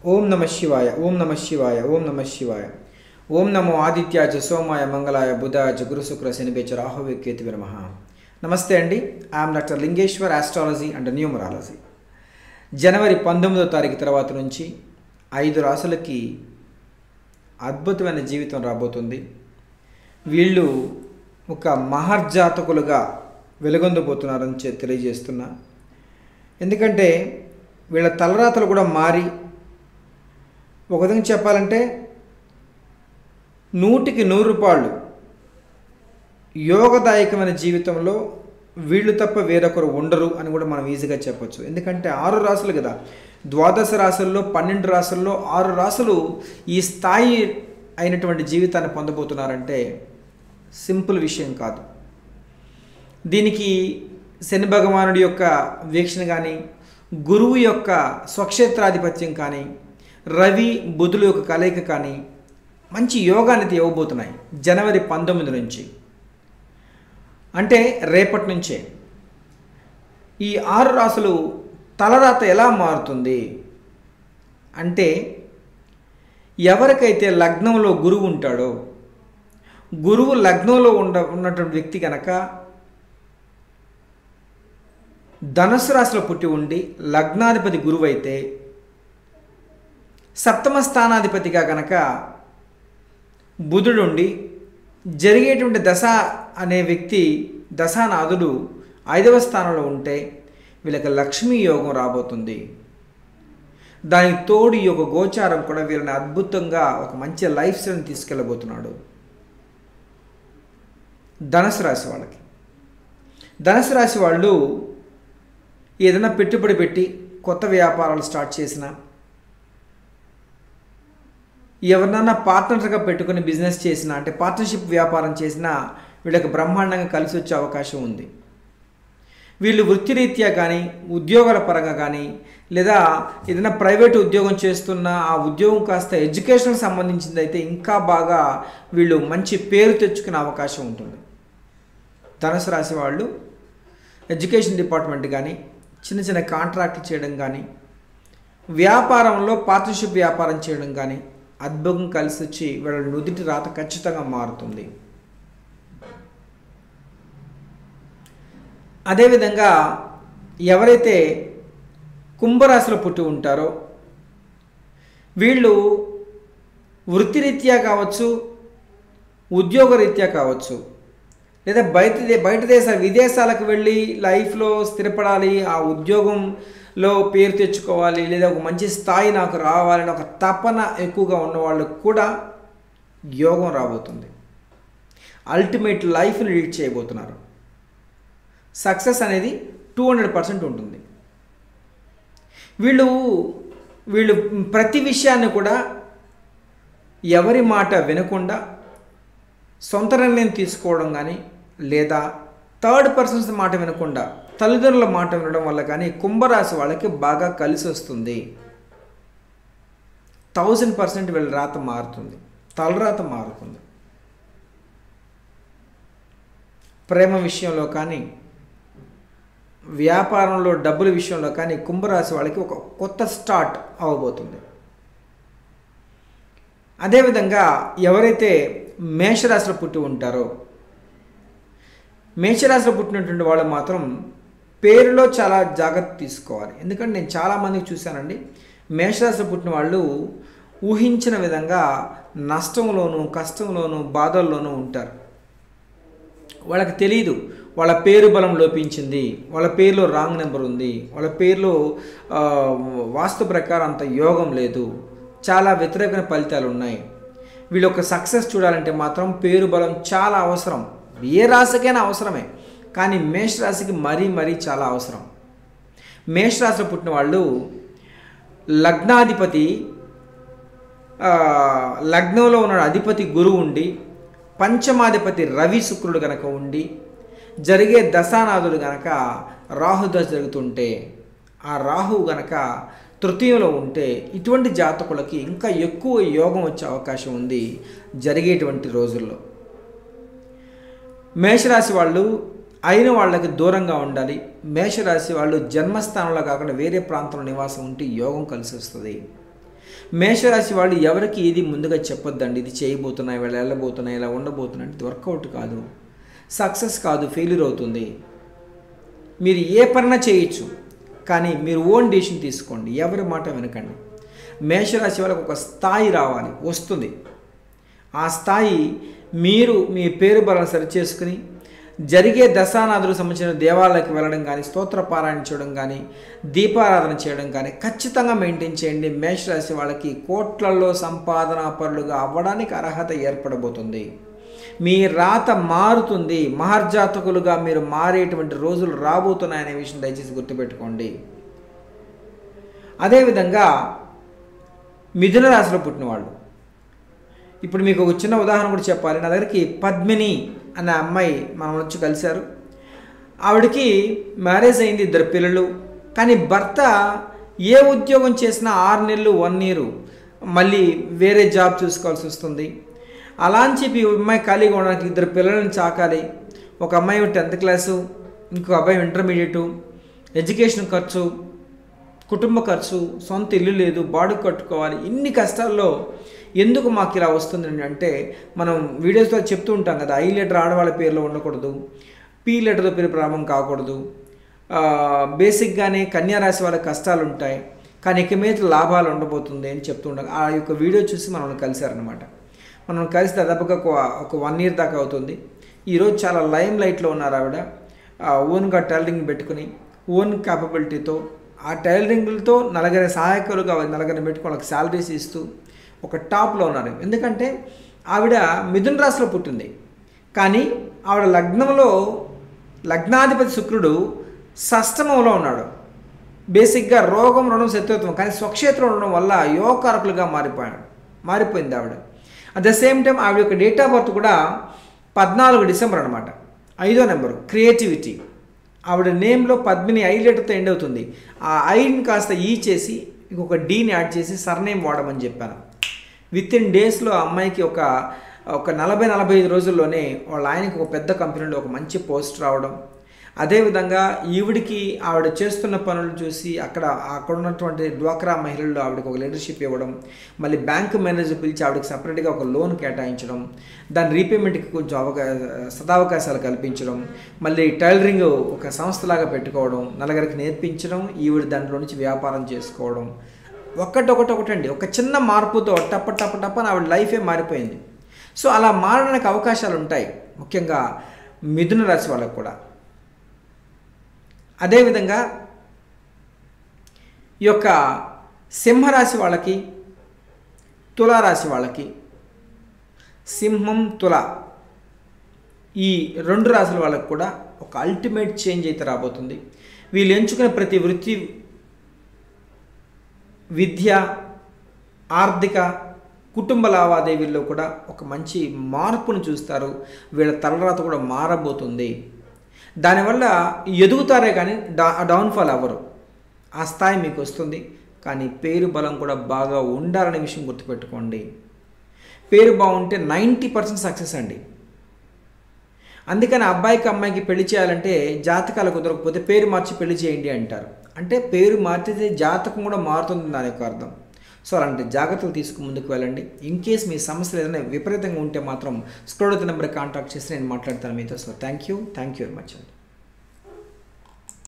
ఓం నమ శివాయ ఓం నమ శివాయ ఓం నమ శివాయ ఓం నమో ఆదిత్యాచ సోమాయ మంగళాయ బుధాచ గురు శుక్ర శనిపేచ రాహువే కేతు విరమః నమస్తే అండి I'm doctor Lingeshwar astrology and numerology జనవరి పంతొమ్మిదో తారీఖు తర్వాత నుంచి ఐదు రాసులకి అద్భుతమైన జీవితం రాబోతుంది వీళ్ళు ఒక మహర్జాతకులుగా వెలుగొందబోతున్నారని చె- తెలియజేస్తున్నా ఎందుకంటే వీళ్ళ తలరాతలు కూడా మారి ఒక విధంగా చెప్పాలంటే నూటికి నూరు రూపాయలు యోగదాయకమైన జీవితంలో వీళ్ళు తప్ప వేరొకరు ఉండరు అని కూడా మనం ఈజీగా చెప్పొచ్చు ఎందుకంటే ఆరు రాసులు కదా ద్వాదశ రాసుల్లో పన్నెండు రాసుల్లో ఆరు రాసులు ఈ స్థాయి అయినటువంటి జీవితాన్ని పొందబోతున్నారంటే సింపుల్ విషయం కాదు దీనికి శని భగవానుడి యొక్క వీక్షణ కానీ గురువు యొక్క స్వక్షేత్రాధిపత్యం కానీ రవి బుధుల యొక్క కలయిక కానీ మంచి యోగాన్ని ఇవ్వబోతున్నాయి జనవరి పంతొమ్మిది నుంచి అంటే రేపటి నుంచే ఈ ఆరు రాసులు తలరాత ఎలా మారుతుంది అంటే ఎవరికైతే లగ్నంలో గురువు ఉంటాడో గురువు లగ్నంలో ఉండ ఉన్నటువంటి వ్యక్తి కనుక ధనుసు రాశిలో పుట్టి ఉండి లగ్నాధిపతి గురువు అయితే సప్తమ స్థానాధిపతిగా కనుక బుధుడుండి జరిగేటువంటి దశ అనే వ్యక్తి దశానాథుడు ఐదవ స్థానంలో ఉంటే వీళ్ళకి లక్ష్మీ యోగం రాబోతుంది దానికి తోడు ఈ యొక్క గోచారం కూడా వీళ్ళని అద్భుతంగా ఒక మంచి లైఫ్ స్టైల్ని తీసుకెళ్ళబోతున్నాడు ధనుసు రాశి వాళ్ళకి ధనుసు రాశి వాళ్ళు ఏదైనా పెట్టుబడి పెట్టి కొత్త వ్యాపారాలు స్టార్ట్ చేసినా ఎవరినన్నా పార్ట్నర్గా పెట్టుకుని బిజినెస్ చేసినా అంటే పార్ట్నర్షిప్ వ్యాపారం చేసినా వీళ్ళకి బ్రహ్మాండంగా కలిసి వచ్చే అవకాశం ఉంది వీళ్ళు వృత్తిరీత్యా కానీ ఉద్యోగాల పరంగా కానీ లేదా ఏదైనా ప్రైవేట్ ఉద్యోగం చేస్తున్నా ఆ ఉద్యోగం కాస్త ఎడ్యుకేషన్కి సంబంధించింది అయితే ఇంకా బాగా వీళ్ళు మంచి పేరు తెచ్చుకునే అవకాశం ఉంటుంది ధనుసు రాశి వాళ్ళు ఎడ్యుకేషన్ డిపార్ట్మెంట్ కానీ చిన్న చిన్న కాంట్రాక్ట్లు చేయడం కానీ వ్యాపారంలో పార్ట్నర్షిప్ వ్యాపారం చేయడం కానీ అద్భుతం కలిసి వచ్చి వీళ్ళ నుదిటి రాత ఖచ్చితంగా మారుతుంది అదేవిధంగా ఎవరైతే కుంభరాశిలో పుట్టి ఉంటారో వీళ్ళు వృత్తిరీత్యా కావచ్చు ఉద్యోగరీత్యా కావచ్చు లేదా బయట దే- బయట దేశ విదేశాలకు వెళ్ళి లైఫ్లో స్థిరపడాలి ఆ ఉద్యోగంలో పేరు తెచ్చుకోవాలి లేదా ఒక మంచి స్థాయి నాకు రావాలని ఒక తపన ఎక్కువగా ఉన్న వాళ్ళకు కూడా యోగం రాబోతుంది అల్టిమేట్ లైఫ్ని లీడ్ చేయబోతున్నారు సక్సెస్ అనేది టూ హండ్రెడ్ పర్సెంట్ ఉంటుంది వీళ్ళు వీళ్ళు ప్రతి విషయాన్ని కూడా ఎవరి మాట వినకుండా సొంత నిర్ణయం తీసుకోవడం కానీ లేదా థర్డ్ పర్సన్స్ మాట వినకుండా తల్లిదండ్రుల మాట వినడం వల్ల కానీ కుంభరాశి వాళ్ళకి బాగా కలిసి వస్తుంది థౌజండ్ పర్సెంట్ వీళ్ళ రాత మారుతుంది తలరాత మారుతుంది ప్రేమ విషయంలో కానీ వ్యాపారంలో డబ్బుల విషయంలో కానీ కుంభరాశి వాళ్ళకి ఒక కొత్త స్టార్ట్ అవ్వబోతుంది అదేవిధంగా ఎవరైతే మేషరాశిలో పుట్టి ఉంటారో మేషరాశిలో పుట్టినటువంటి వాళ్ళు మాత్రం పేరులో చాలా జాగ్రత్త తీసుకోవాలి ఎందుకంటే నేను చాలామందికి చూశానండి మేషరాశిలో పుట్టిన వాళ్ళు ఊహించిన విధంగా నష్టంలోనూ కష్టంలోనూ బాధల్లోనూ ఉంటారు వాళ్ళకి తెలియదు వాళ్ళ పేరు బలం లోపించింది వాళ్ళ పేరులో రాంగ్ నెంబర్ ఉంది వాళ్ళ పేరులో ఆ, వాస్తు ప్రకారం అంత యోగం లేదు చాలా వ్యతిరేకమైన ఫలితాలు ఉన్నాయి వీళ్ళు ఒక సక్సెస్ చూడాలంటే మాత్రం పేరు బలం చాలా అవసరం ఏ రాశికైనా అవసరమే కానీ మేష రాశికి మరీ మరీ చాలా అవసరం మేష రాశిలో పుట్టిన వాళ్ళు లగ్నాధిపతి ఆ, లగ్నంలో ఉన్న అధిపతి గురువు ఉండి పంచమాధిపతి రవి శుక్రుడు కనుక ఉండి జరిగే దశానాథుడు గనక రాహు దశ జరుగుతుంటే ఆ రాహు గనక తృతీయంలో ఉంటే ఇటువంటి జాతకులకి ఇంకా ఎక్కువ యోగం వచ్చే అవకాశం ఉంది జరిగేటువంటి రోజుల్లో మేషరాశి వాళ్ళు అయిన వాళ్ళకి దూరంగా ఉండాలి మేషరాశి వాళ్ళు జన్మస్థానంలో కాకుండా వేరే ప్రాంతంలో నివాసం ఉంటే యోగం కలిసి వస్తుంది మేషరాశి వాళ్ళు ఎవరికి ఇది ముందుగా చెప్పొద్దండి ఇది చేయబోతున్నాయి వీళ్ళు వెళ్ళబోతున్నాయి ఇలా ఉండబోతున్నాయి ఇది వర్కౌట్ కాదు సక్సెస్ కాదు ఫెయిల్యూర్ అవుతుంది మీరు ఏ పనైనా చేయొచ్చు కానీ మీరు ఓన్ డెసిషన్ తీసుకోండి ఎవరి మాట వినకండి మేషరాశి వాళ్ళకు ఒక స్థాయి రావాలి వస్తుంది ఆ స్థాయి మీరు మీ పేరు బలం సరిచేసుకుని జరిగే దశానాథులకు సంబంధించిన దేవాలయాలకు వెళ్ళడం కానీ స్తోత్ర పారాయణ చేయడం కానీ దీపారాధన చేయడం కానీ ఖచ్చితంగా మెయింటైన్ చేయండి మేషరాశి వాళ్ళకి కోట్లలో సంపాదన పరులుగా అవ్వడానికి అర్హత ఏర్పడబోతుంది మీ రాత మారుతుంది మహర్జాతకులుగా మీరు మారేటువంటి రోజులు రాబోతున్నాయనే విషయం దయచేసి గుర్తుపెట్టుకోండి అదేవిధంగా మిథున రాశిలో పుట్టిన వాళ్ళు ఇప్పుడు మీకు ఒక చిన్న ఉదాహరణ కూడా చెప్పాలి నా దగ్గరికి పద్మిని అనే అమ్మాయి మనం వచ్చి కలిశారు ఆవిడకి మ్యారేజ్ అయింది ఇద్దరు పిల్లలు కానీ భర్త ఏ ఉద్యోగం చేసినా ఆరు నెలలు వన్ ఇయర్ మళ్ళీ వేరే జాబ్ చూసుకోవాల్సి వస్తుంది అలా అని చెప్పి ఈ అమ్మాయి ఖాళీగా ఉండడానికి ఇద్దరు పిల్లల్ని చాకాలి ఒక అమ్మాయి టెన్త్ క్లాసు ఇంకో అబ్బాయి ఇంటర్మీడియట్ ఎడ్యుకేషన్ ఖర్చు కుటుంబ ఖర్చు సొంత ఇల్లు లేదు బాడీ కట్టుకోవాలి ఇన్ని కష్టాల్లో ఎందుకు మాకు ఇలా వస్తుంది అంటే మనం వీడియోస్లో చెప్తూ ఉంటాం కదా ఐ లెటర్ ఆడవాళ్ళ పేర్లో ఉండకూడదు పీ లెటర్తో పేరు ప్రారంభం కాకూడదు ఆ, బేసిక్గానే కన్యారాశి వాళ్ళ కష్టాలు ఉంటాయి కానీ ఇక మీద లాభాలు ఉండబోతుంది అని చెప్తూ ఉంటాం ఆ యొక్క వీడియో చూసి మనల్ని కలిశారనమాట మనం కలిసి దాదాపుగా ఒక ఒక వన్ ఇయర్ దాకా అవుతుంది ఈరోజు చాలా లైమ్ లైట్లో ఉన్నారు ఆవిడ ఆ, ఓన్గా టైలరింగ్ పెట్టుకుని ఓన్ క్యాపబిలిటీతో ఆ టైలరింగ్లతో నలుగురి సహాయకులుగా నలుగురిని పెట్టుకుని వాళ్ళకి శాలరీస్ ఇస్తూ ఒక టాప్లో ఉన్నారు ఎందుకంటే ఆవిడ మిథున రాశిలో పుట్టింది కానీ ఆవిడ లగ్నంలో లగ్నాధిపతి శుక్రుడు షష్టమంలో ఉన్నాడు బేసిక్గా రోగం రుణం శత్రుత్వం కానీ స్వక్షేత్రం ఉండడం వల్ల యోగకారకులుగా మారిపోయాడు మారిపోయింది ఆవిడ అట్ ద సేమ్ టైం ఆవిడ యొక్క డేట్ ఆఫ్ బర్త్ కూడా పద్నాలుగు డిసెంబర్ అనమాట ఐదో నెంబరు క్రియేటివిటీ ఆవిడ నేమ్లో పద్మిని ఐ లెటర్తో ఎండ్ అవుతుంది ఆ ఐని కాస్త ఈ చేసి ఇంకొక డీని యాడ్ చేసి సర్నేమ్ వాడమని చెప్పాను విత్ ఇన్ డేస్లో ఆ అమ్మాయికి ఒక ఒక నలభై నలభై ఐదు రోజుల్లోనే వాళ్ళ ఆయనకి ఒక పెద్ద కంపెనీలో ఒక మంచి పోస్ట్ రావడం అదేవిధంగా ఈవిడికి ఆవిడ చేస్తున్న పనులు చూసి అక్కడ అక్కడ ఉన్నటువంటి డ్వాక్రా మహిళల్లో ఆవిడకి ఒక లీడర్షిప్ ఇవ్వడం మళ్ళీ బ్యాంక్ మేనేజర్ పిలిచి ఆవిడకి సపరేట్గా ఒక లోన్ కేటాయించడం దాని రీపేమెంట్కి కొంచెం అవకా సదావకాశాలు కల్పించడం మళ్ళీ టైలరింగ్ ఒక సంస్థలాగా పెట్టుకోవడం నలుగురికి నేర్పించడం ఈవిడ దాంట్లో నుంచి వ్యాపారం చేసుకోవడం ఒక్కటొకటి ఒకటండి ఒక చిన్న మార్పుతో టప్ప టప్ప టప్ప అని ఆవిడ లైఫే మారిపోయింది సో అలా మారడానికి అవకాశాలు ఉంటాయి ముఖ్యంగా మిథున రాశి వాళ్ళకు కూడా అదేవిధంగా ఈ యొక్క సింహరాశి వాళ్ళకి తులారాశి వాళ్ళకి సింహం తుల ఈ రెండు రాశుల వాళ్ళకి కూడా ఒక అల్టిమేట్ చేంజ్ అయితే రాబోతుంది వీళ్ళు ఎంచుకునే ప్రతి వృత్తి విద్య ఆర్థిక కుటుంబ లావాదేవీల్లో కూడా ఒక మంచి మార్పును చూస్తారు వీళ్ళ తలరాత కూడా మారబోతుంది దానివల్ల ఎదుగుతారే కానీ డా డౌన్ఫాల్ అవ్వరు ఆ స్థాయి మీకు వస్తుంది కానీ పేరు బలం కూడా బాగా ఉండాలనే విషయం గుర్తుపెట్టుకోండి పేరు బాగుంటే నైంటీ పర్సెంట్ సక్సెస్ అండి అందుకని అబ్బాయికి అమ్మాయికి పెళ్లి చేయాలంటే జాతకాలు కుదరకపోతే పేరు మార్చి పెళ్లి చేయండి అంటారు అంటే పేరు మార్చితే జాతకం కూడా మారుతుంది దాని యొక్క అర్థం సో అలాంటి జాగ్రత్తలు తీసుకుని ముందుకు వెళ్ళండి ఇన్ కేస్ మీ సమస్యలు ఏదైనా విపరీతంగా ఉంటే మాత్రం స్క్రోడ్ నెంబర్ కాంటాక్ట్ చేసి నేను మాట్లాడతాను మీతో so thank you thank you very much అండి